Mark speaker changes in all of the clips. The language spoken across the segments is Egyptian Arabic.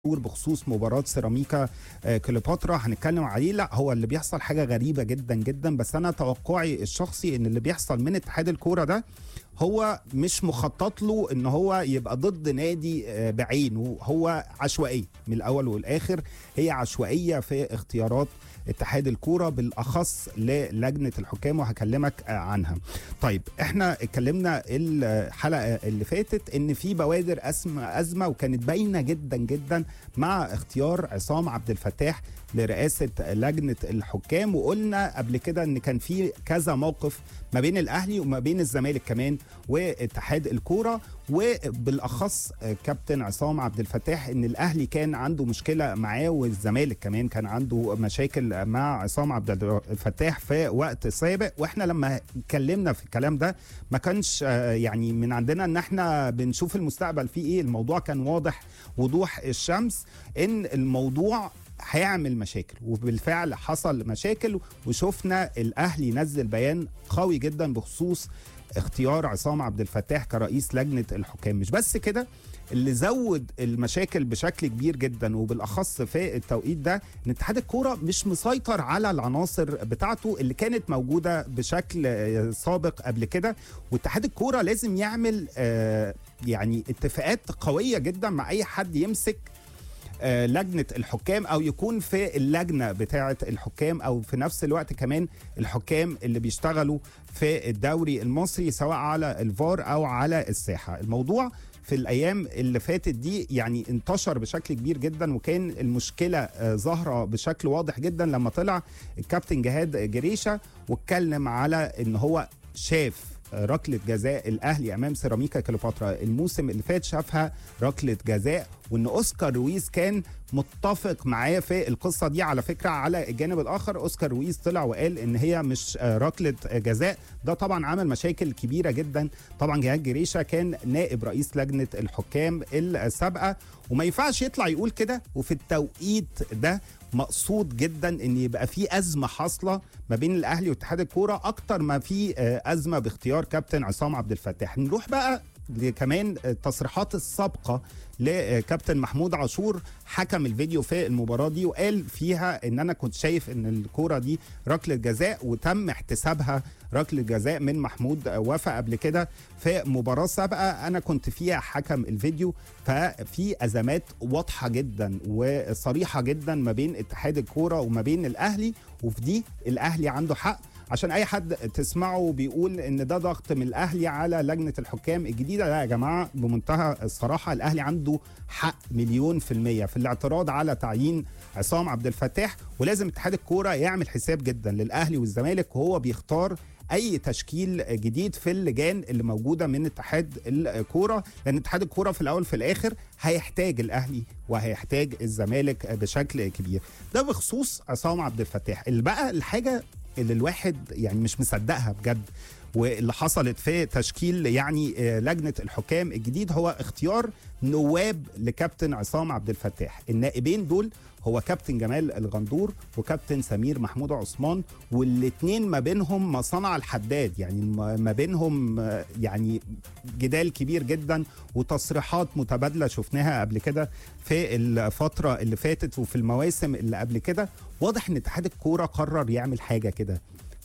Speaker 1: بخصوص مباراة سيراميكا آه، كليوباترا هنتكلم عليه لا هو اللي بيحصل حاجة غريبة جدا جدا بس أنا توقعي الشخصي إن اللي بيحصل من اتحاد الكورة ده هو مش مخطط له ان هو يبقى ضد نادي آه، بعينه هو عشوائيه من الاول والاخر هي عشوائيه في اختيارات اتحاد الكوره بالاخص للجنه الحكام وهكلمك آه، عنها. طيب احنا اتكلمنا الحلقه اللي فاتت ان في بوادر ازمه ازمه وكانت باينه جدا جدا مع اختيار عصام عبد الفتاح لرئاسه لجنه الحكام وقلنا قبل كده ان كان في كذا موقف ما بين الاهلي وما بين الزمالك كمان واتحاد الكوره وبالاخص كابتن عصام عبد الفتاح ان الاهلي كان عنده مشكله معاه والزمالك كمان كان عنده مشاكل مع عصام عبد الفتاح في وقت سابق واحنا لما اتكلمنا في الكلام ده ما كانش آه، يعني من عندنا ان احنا بنشوف المستقبل فيه ايه الموضوع كان واضح وضوح الشمس ان الموضوع هيعمل مشاكل وبالفعل حصل مشاكل وشفنا الاهلي نزل بيان قوي جدا بخصوص اختيار عصام عبد الفتاح كرئيس لجنه الحكام مش بس كده اللي زود المشاكل بشكل كبير جدا وبالاخص في التوقيت ده ان اتحاد الكوره مش مسيطر على العناصر بتاعته اللي كانت موجوده بشكل آه، سابق قبل كده واتحاد الكوره لازم يعمل آه، يعني اتفاقات قويه جدا مع اي حد يمسك آه، لجنه الحكام او يكون في اللجنه بتاعه الحكام او في نفس الوقت كمان الحكام اللي بيشتغلوا في الدوري المصري سواء على الفار او على الساحه الموضوع في الايام اللي فاتت دي يعني انتشر بشكل كبير جدا وكان المشكله آه، ظاهره بشكل واضح جدا لما طلع الكابتن جهاد جريشه واتكلم على ان هو شاف ركله جزاء الاهلي امام سيراميكا كليوباترا الموسم اللي فات شافها ركله جزاء وان اوسكار رويز كان متفق معاه في القصه دي على فكره على الجانب الاخر اوسكار رويز طلع وقال ان هي مش آه، ركله جزاء ده طبعا عمل مشاكل كبيره جدا طبعا جهاد جريشه كان نائب رئيس لجنه الحكام السابقه وما ينفعش يطلع يقول كده وفي التوقيت ده مقصود جدا ان يبقى في ازمه حاصله ما بين الاهلي واتحاد الكوره اكتر ما في آه، ازمه باختيار كابتن عصام عبد الفتاح نروح بقى كمان التصريحات السابقه لكابتن محمود عاشور حكم الفيديو في المباراه دي وقال فيها ان انا كنت شايف ان الكوره دي ركله جزاء وتم احتسابها ركله جزاء من محمود وفا قبل كده في مباراه سابقه انا كنت فيها حكم الفيديو ففي ازمات واضحه جدا وصريحه جدا ما بين اتحاد الكوره وما بين الاهلي وفي دي الاهلي عنده حق عشان اي حد تسمعه بيقول ان ده ضغط من الاهلي على لجنه الحكام الجديده لا يا جماعه بمنتهى الصراحه الاهلي عنده حق مليون في الميه في الاعتراض على تعيين عصام عبد الفتاح ولازم اتحاد الكوره يعمل حساب جدا للاهلي والزمالك وهو بيختار اي تشكيل جديد في اللجان اللي موجوده من اتحاد الكوره لان اتحاد الكوره في الاول في الاخر هيحتاج الاهلي وهيحتاج الزمالك بشكل كبير ده بخصوص عصام عبد الفتاح اللي بقى الحاجه اللي الواحد يعني مش مصدقها بجد واللي حصلت في تشكيل يعني آه، لجنه الحكام الجديد هو اختيار نواب لكابتن عصام عبد الفتاح النائبين دول هو كابتن جمال الغندور وكابتن سمير محمود عثمان والاثنين ما بينهم ما صنع الحداد يعني ما ما بينهم آه، يعني جدال كبير جدا وتصريحات متبادله شفناها قبل كده في الفتره اللي فاتت وفي المواسم اللي قبل كده واضح ان اتحاد الكوره قرر يعمل حاجه كده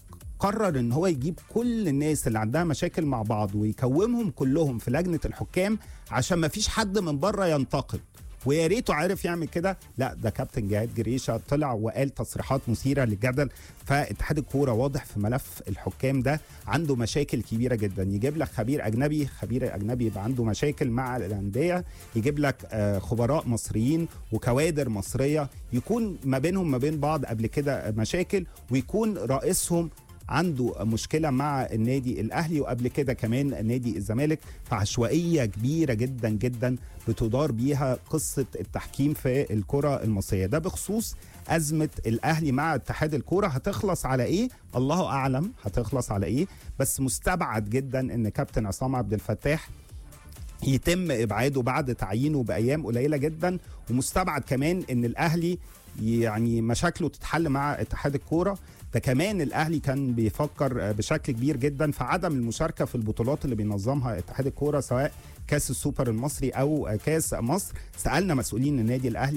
Speaker 1: قرر ان هو يجيب كل الناس اللي عندها مشاكل مع بعض ويكومهم كلهم في لجنه الحكام عشان ما فيش حد من بره ينتقد ويا ريته عارف يعمل كده لا ده كابتن جهاد جريشه طلع وقال تصريحات مثيره للجدل فاتحاد الكوره واضح في ملف الحكام ده عنده مشاكل كبيره جدا يجيب لك خبير اجنبي خبير اجنبي يبقى عنده مشاكل مع الانديه يجيب لك آه، خبراء مصريين وكوادر مصريه يكون ما بينهم ما بين بعض قبل كده مشاكل ويكون رئيسهم عنده مشكله مع النادي الاهلي وقبل كده كمان نادي الزمالك فعشوائيه كبيره جدا جدا بتدار بيها قصه التحكيم في الكره المصريه ده بخصوص ازمه الاهلي مع اتحاد الكوره هتخلص على ايه الله اعلم هتخلص على ايه بس مستبعد جدا ان كابتن عصام عبد الفتاح يتم ابعاده بعد تعيينه بايام قليله جدا ومستبعد كمان ان الاهلي يعني مشاكله تتحل مع اتحاد الكوره ده كمان الاهلي كان بيفكر آه، بشكل كبير جدا في عدم المشاركه في البطولات اللي بينظمها اتحاد الكوره سواء كاس السوبر المصري او آه، كاس مصر سالنا مسؤولين النادي الاهلي